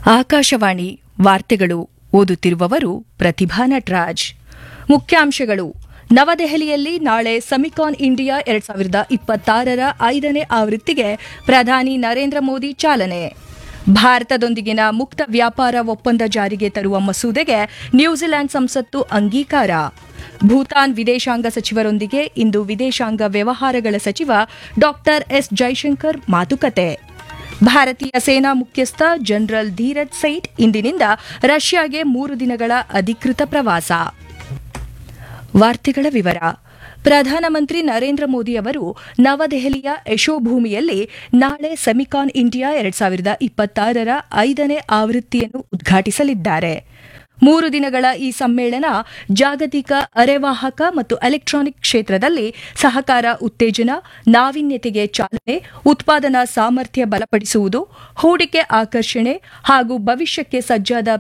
ಆಕಾಶವಾಣಿ ವಾರ್ತೆಗಳು ಓದುತ್ತಿರುವವರು ಪ್ರತಿಭಾ ನಟರಾಜ್ ಮುಖ್ಯಾಂಶಗಳು ನವದೆಹಲಿಯಲ್ಲಿ ನಾಳೆ ಸೆಮಿಕಾನ್ ಇಂಡಿಯಾ ಎರಡ್ ಸಾವಿರದ ಇಪ್ಪತ್ತಾರರ ಐದನೇ ಆವೃತ್ತಿಗೆ ಪ್ರಧಾನಿ ನರೇಂದ್ರ ಮೋದಿ ಚಾಲನೆ ಭಾರತದೊಂದಿಗಿನ ಮುಕ್ತ ವ್ಯಾಪಾರ ಒಪ್ಪಂದ ಜಾರಿಗೆ ತರುವ ಮಸೂದೆಗೆ ನ್ಯೂಜಿಲೆಂಡ್ ಸಂಸತ್ತು ಅಂಗೀಕಾರ ಭೂತಾನ್ ವಿದೇಶಾಂಗ ಸಚಿವರೊಂದಿಗೆ ಇಂದು ವಿದೇಶಾಂಗ ವ್ಯವಹಾರಗಳ ಸಚಿವ ಡಾ ಎಸ್ ಜೈಶಂಕರ್ ಮಾತುಕತೆ ಭಾರತೀಯ ಸೇನಾ ಮುಖ್ಯಸ್ಥ ಜನರಲ್ ಧೀರಜ್ ಸೈಟ್ ಇಂದಿನಿಂದ ರಷ್ಯಾಗೆ ಮೂರು ದಿನಗಳ ಅಧಿಕೃತ ಪ್ರವಾಸ ವಾರ್ತೆಗಳ ವಿವರ ಪ್ರಧಾನಮಂತ್ರಿ ನರೇಂದ್ರ ಮೋದಿ ಅವರು ನವದೆಹಲಿಯ ಯಶೋಭೂಮಿಯಲ್ಲಿ ನಾಳೆ ಸೆಮಿಕಾನ್ ಇಂಡಿಯಾ ಎರಡ್ ಸಾವಿರದ ಇಪ್ಪತ್ತಾರರ ಐದನೇ ಆವೃತ್ತಿಯನ್ನು ಉದ್ಘಾಟಿಸಲಿದ್ದಾರೆ ಮೂರು ದಿನಗಳ ಈ ಸಮ್ಮೇಳನ ಜಾಗತಿಕ ಅರೆವಾಹಕ ಮತ್ತು ಎಲೆಕ್ಟ್ರಾನಿಕ್ ಕ್ಷೇತ್ರದಲ್ಲಿ ಸಹಕಾರ ಉತ್ತೇಜನ ನಾವೀನ್ಯತೆಗೆ ಚಾಲನೆ ಉತ್ಪಾದನಾ ಸಾಮರ್ಥ್ಯ ಬಲಪಡಿಸುವುದು ಹೂಡಿಕೆ ಆಕರ್ಷಣೆ ಹಾಗೂ ಭವಿಷ್ಯಕ್ಕೆ ಸಜ್ಜಾದ